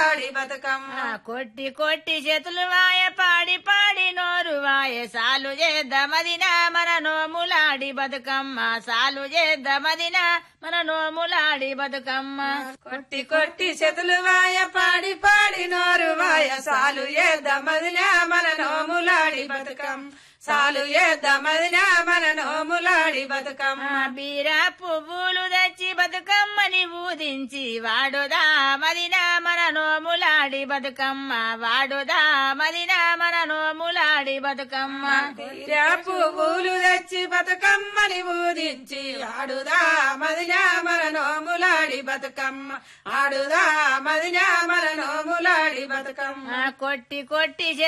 నోములాడి బతుకమ్మ ఆ కొట్టి కొట్టి చేతులు వాయ పాడి పాడి నోరు వాయ సాలు చేద్దామదిన మన నోములాడి బతుకమ్మ సాలు చేద్దామదిన మన నోములాడి బతుకమ్మ కొట్టి కొట్టి చేతులు వాయ పాడి పాడి నోరు వాయ సాలు ఏద్దమదినా మన నోములాడి బతుకమ్మ సాలు ఏద్దమదినా మన నోములాడి బతుకమ్మ ఆ బీర పువ్వులు తెచ్చి బతుకమ్మని ఊదించి వాడుదా మదిన మన నోములాడి బతుకమ్మ వాడుదా మదిన మన నోములాడి బతుకమ్మ తీరా పువ్వులు తెచ్చి బతుకమ్మని ఊదించి ఆడుదా మదినా మన నోములాడి బతుకమ్మ ఆడుదా మదినా మన నోములాడి బతుకమ్మ ఆ కొట్టి కొట్టి